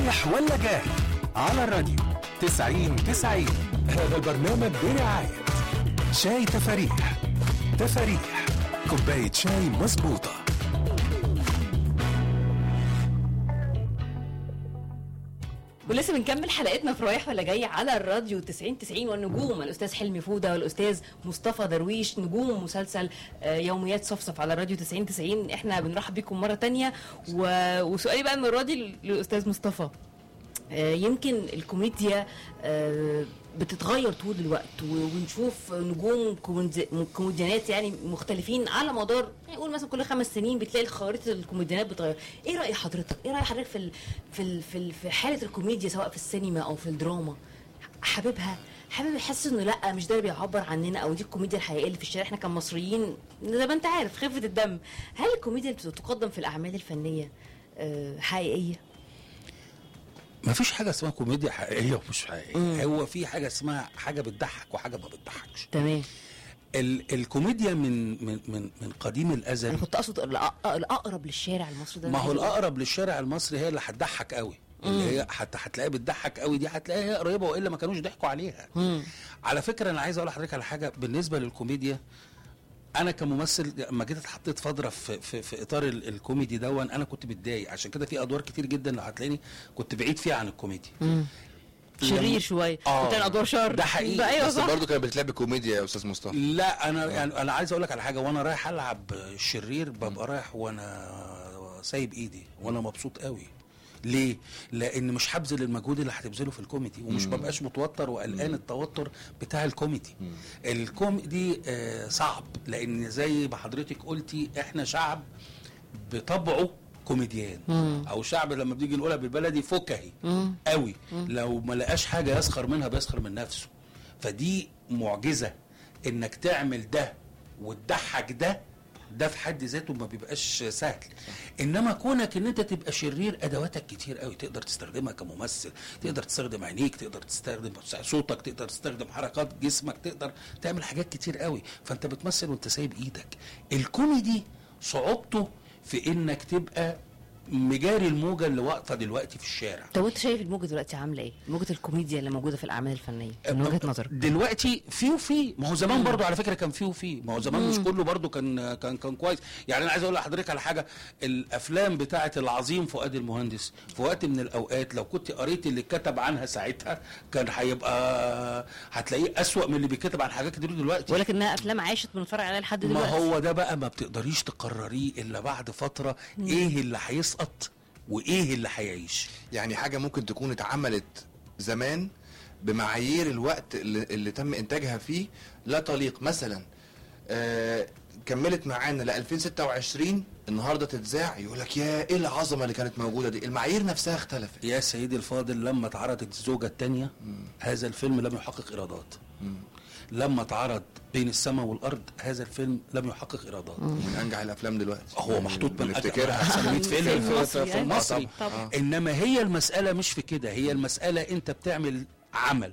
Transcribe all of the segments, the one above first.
رايح ولا جاي على الراديو 90 90 هذا البرنامج برعاية شاي تفاريح تفاريح كوباية شاي مظبوطة ولسه بنكمل حلقتنا في رايح ولا جاي على الراديو 90 90 والنجوم الاستاذ حلمي فوده والاستاذ مصطفى درويش نجوم مسلسل آه، يوميات صفصف على الراديو 90 90 احنا بنرحب بيكم مره تانية و... وسؤالي بقى المره دي للاستاذ مصطفى آه، يمكن الكوميديا آه، بتتغير طول الوقت و- ونشوف نجوم كوميدي- كوميديانات يعني مختلفين على مدار يعني قول مثلا كل خمس سنين بتلاقي خريطه الكوميديانات بتتغير ايه راي حضرتك ايه راي حضرتك في ال في ال في, ال في حاله الكوميديا سواء في السينما او في الدراما حاببها حابب يحس انه لا مش ده اللي بيعبر عننا او دي الكوميديا الحقيقيه اللي في الشارع احنا كمصريين زي ما انت عارف خفه الدم هل الكوميديا اللي بتقدم في الاعمال الفنيه آه، حقيقيه ما فيش حاجه اسمها كوميديا حقيقيه ومش حقيقيه هو في حاجه اسمها حاجه بتضحك وحاجه ما بتضحكش تمام ال الكوميديا من من من من قديم انا الازل كنت اقصد الأ- الاقرب للشارع المصري ده ما أنا هو عايزة أقول. الاقرب للشارع المصري هي اللي هتضحك قوي اللي هي حتى هتلاقيها بتضحك قوي دي هتلاقيها هي قريبه والا ما كانوش ضحكوا عليها على فكره انا عايز اقول لحضرتك على حاجه بالنسبه للكوميديا انا كممثل لما جيت اتحطيت فتره في, في, في اطار ال- الكوميدي دون انا كنت متضايق عشان كده في ادوار كتير جدا لو هتلاقيني كنت بعيد فيها عن الكوميديا شرير لما- شويه آه. كنت انا ادوار شر ده حقيقي. ده ايوه بس صح برضه كانت بتلعب كوميديا يا استاذ مصطفى لا انا يعني انا عايز اقول لك على حاجه وانا رايح العب الشرير ببقى رايح وانا سايب ايدي وانا مبسوط قوي ليه؟ لان مش هبذل المجهود اللي هتبذله في الكوميدي ومش ببقاش متوتر وقلقان التوتر بتاع الكوميدي. الكوميدي آه صعب لان زي ما حضرتك قلتي احنا شعب بطبعه كوميديان او شعب لما بنيجي نقولها بالبلدي فكهي قوي لو ما لقاش حاجه يسخر منها بيسخر من نفسه فدي معجزه انك تعمل ده وتضحك ده ده في حد ذاته ما بيبقاش سهل انما كونك ان انت تبقى شرير ادواتك كتير قوي تقدر تستخدمها كممثل تقدر تستخدم عينيك تقدر تستخدم صوتك تقدر تستخدم حركات جسمك تقدر تعمل حاجات كتير قوي فانت بتمثل وانت سايب ايدك الكوميدي صعوبته في انك تبقى مجاري الموجه اللي واقفه دلوقتي في الشارع طب وانت شايف الموجه دلوقتي عامله ايه؟ موجه الكوميديا اللي موجوده في الاعمال الفنيه من وجهه نظرك دلوقتي في وفي ما هو زمان برضو على فكره كان في وفي ما هو زمان مش كله برضو كان كان كان كويس يعني انا عايز اقول لحضرتك على حاجه الافلام بتاعه العظيم فؤاد المهندس في وقت من الاوقات لو كنت قريت اللي اتكتب عنها ساعتها كان هيبقى هتلاقيه اسوأ من اللي بيتكتب عن حاجات كتير دلوقتي ولكنها افلام عاشت بنتفرج عليها لحد ما دلوقتي هو ده بقى ما بتقدريش تقرريه الا بعد فتره ايه اللي هيسقط وايه اللي هيعيش يعني حاجه ممكن تكون اتعملت زمان بمعايير الوقت اللي, اللي تم انتاجها فيه لا تليق مثلا آه كملت معانا ل 2026 النهارده تتذاع يقول لك يا ايه العظمه اللي كانت موجوده دي المعايير نفسها اختلفت يا سيدي الفاضل لما اتعرضت الزوجة الثانية هذا الفيلم لم يحقق إيرادات لما اتعرض بين السماء والأرض هذا الفيلم لم يحقق إيرادات من انجح الافلام دلوقتي هو محطوط من بنفتكرها أحسن 100 فيلم فيلم في, مصري، في, في أيوة. المصري طبعا. طبعا. إنما هي المسألة مش في كده هي المسألة أنت بتعمل عمل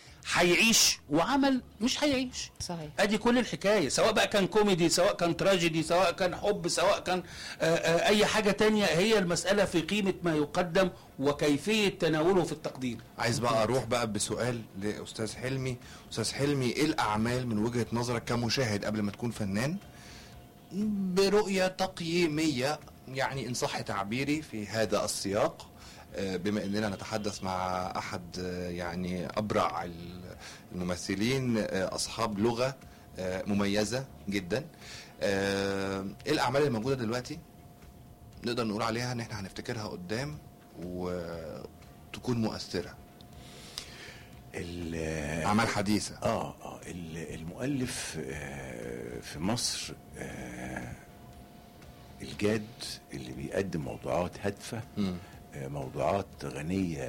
هيعيش وعمل مش هيعيش صحيح. ادي كل الحكايه سواء بقى كان كوميدي سواء كان تراجيدي سواء كان حب سواء كان آآ آآ اي حاجه تانية هي المساله في قيمه ما يقدم وكيفيه تناوله في التقديم عايز بقى اروح بقى بسؤال لاستاذ حلمي استاذ حلمي ايه الاعمال من وجهه نظرك كمشاهد قبل ما تكون فنان برؤيه تقييميه يعني ان صح تعبيري في هذا السياق آه، بما اننا نتحدث مع احد آه، يعني ابرع ال- الممثلين آه، اصحاب لغه آه، مميزه جدا آه، ايه الاعمال اللي موجوده دلوقتي نقدر نقول عليها ان احنا هنفتكرها قدام وتكون مؤثره ال- اعمال حديثه اه اه ال- المؤلف آه، في مصر آه، الجاد اللي بيقدم موضوعات هادفه مم. آه، موضوعات غنيه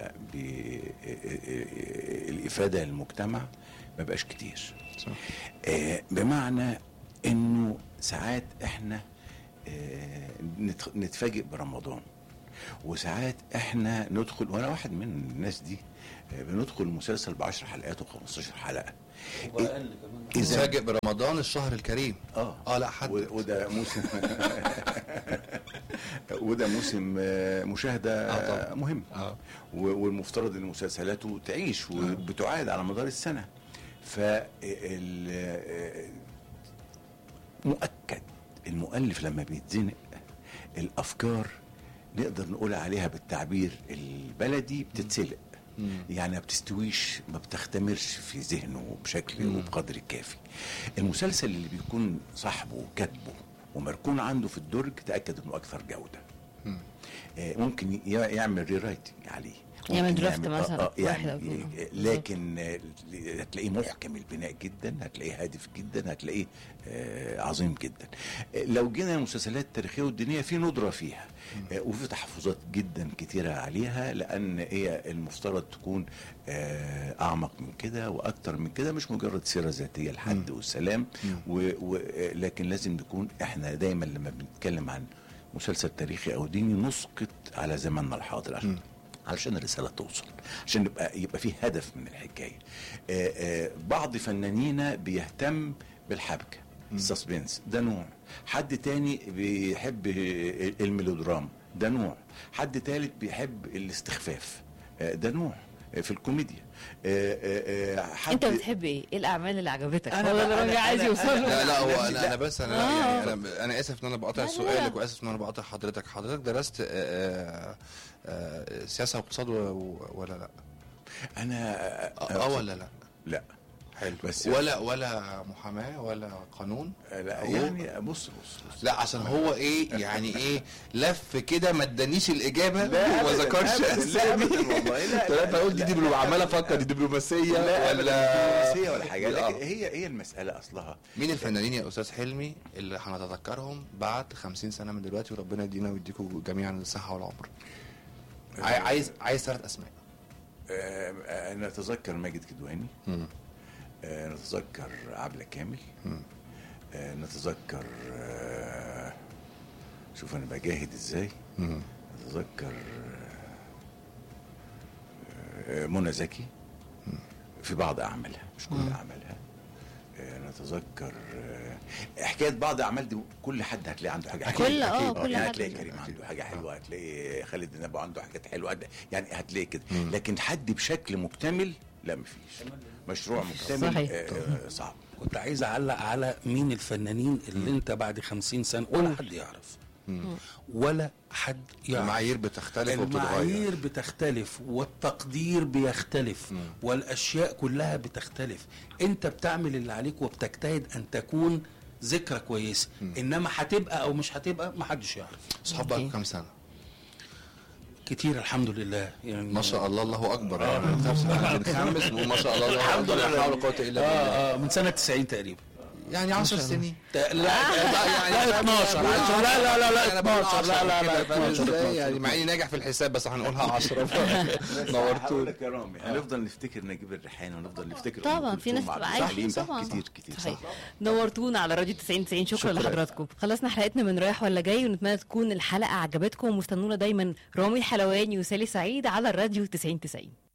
بالافاده للمجتمع ما بقاش كتير صح. آه، بمعنى انه ساعات احنا آه، نت- نتفاجئ برمضان وساعات احنا ندخل وانا واحد من الناس دي آه، بندخل مسلسل ب 10 حلقات و15 حلقه اذا نتفاجئ برمضان الشهر الكريم اه اه لا حد و- وده موسم وده موسم آه، مشاهده آه طبعاً. آه، مهم اه و- والمفترض ان مسلسلاته تعيش وبتعاد على مدار السنه ف مؤكد المؤلف لما بيتزنق الافكار نقدر نقول عليها بالتعبير البلدي بتتسلق يعني ما بتستويش ما بتختمرش في ذهنه بشكل وبقدر الكافي المسلسل اللي بيكون صاحبه وكاتبه ومركون عنده في الدرج تاكد انه اكثر جوده آه، ممكن ي- يعمل ريرايتنج عليه يعمل ممكن درافت آه، مثلا، آه، واحد يعني أو اتنين. آه، لكن آه، هتلاقيه محكم البناء جدا هتلاقيه هادف جدا هتلاقيه آه، عظيم جدا آه، لو جينا المسلسلات التاريخيه والدينيه في ندره فيها آه، وفي تحفظات جدا كتيره عليها لان هي المفترض تكون آه، اعمق من كده واكتر من كده مش مجرد سيره ذاتيه لحد والسلام و و آه، لكن لازم نكون احنا دايما لما بنتكلم عن مسلسل تاريخي او ديني نسقط على زماننا الحاضر عشان علشان الرساله توصل عشان يبقى يبقى في هدف من الحكايه آه، آه، بعض فنانينا بيهتم بالحبكه السسبنس ده نوع حد تاني بيحب الميلودرام ده نوع حد تالت بيحب الاستخفاف آه، ده نوع آه، في الكوميديا آه، آه، آه، حد انت بتحب ايه؟ ايه الاعمال اللي عجبتك؟ أنا هو ده بقى- اللي أنا- الراجل عايز أنا- يوصل أنا- له لا لا هو لا، انا لا. انا بس انا آه. يعني انا انا اسف ان انا بقاطع لا، لا، سؤالك لا. واسف ان انا بقاطع حضرتك حضرتك درست آه، آه، آه، سياسه واقتصاد و- و- ولا لا؟ انا اه آه ولا لا؟ لا حلو بس- ولا ولا محاماه ولا قانون؟ لا هو- يعني بص بص, بص. لا عشان هو ايه يعني ايه لف كده ما ادانيش الاجابه لا وما أبداً، ذكرش أبداً، لا اسامي أبداً والله، لا، لا، طلعت اقول دي دبلو عمال افكر دي دبلوماسيه لا ولا ولا دبلوماسيه ولا حاجه آه. لكن هي هي المساله اصلها مين الفنانين يا استاذ حلمي اللي هنتذكرهم بعد 50 سنه من دلوقتي وربنا يدينا ويديكم جميعا الصحه والعمر عاي- عايز عايز ثلاث اسماء آه، آه، نتذكر ماجد كدواني آه، نتذكر عبلة كامل آه، نتذكر آه، شوف انا بجاهد ازاي نتذكر آه، آه، منى زكي في بعض اعمالها مش كل اعمالها آه، نتذكر آه، حكايه بعض اعمال دي كل حد هتلاقي عنده حاجه حلوه كل- آه، أكيد. كل يعني حد. هتلاقي كريم عنده حاجه حلوه هتلاقي خالد النبو عنده حاجات حلوه هتلاقي- يعني هتلاقي كده لكن حد بشكل مكتمل لا مفيش مشروع مكتمل صحيح. آه، صعب كنت عايز اعلق على مين الفنانين اللي انت بعد خمسين سنه ولا حد يعرف ولا حد يعرف المعايير بتختلف المعايير وبتتغير بتختلف والتقدير بيختلف والاشياء كلها بتختلف انت بتعمل اللي عليك وبتجتهد ان تكون ذكرى كويسه انما هتبقى او مش هتبقى محدش يعرف صحاب أوكي. بقى كام سنه كتير الحمد لله يعني ما شاء الله الله اكبر يعني بنخمس نقول ما شاء الله الله الحمد اكبر لا لله حول ولا قوه الا بالله اه اه من سنه 90 تقريبا يعني 10 سنين لا لا يعني لا 12 لا لا لا لا أنا بقول 12 لا لا لا 10 كده، فاهم 12 إزاي؟ 12 يعني مع اني ناجح في الحساب بس هنقولها 10 هقول نورتوني لك يا رامي هنفضل نفتكر نجيب الريحاني ونفضل نفتكر طبعا أم في ناس كلثوم بتبقى وعبد عايشين الحليم. طبعا كتير كتير صحيح. صح نورتونا على راديو 90 90 شكرا, شكراً. لحضراتكم خلصنا حلقتنا من رايح ولا جاي ونتمنى تكون الحلقه عجبتكم واستنونا دايما رامي الحلواني وسالي سعيد على الراديو 90 90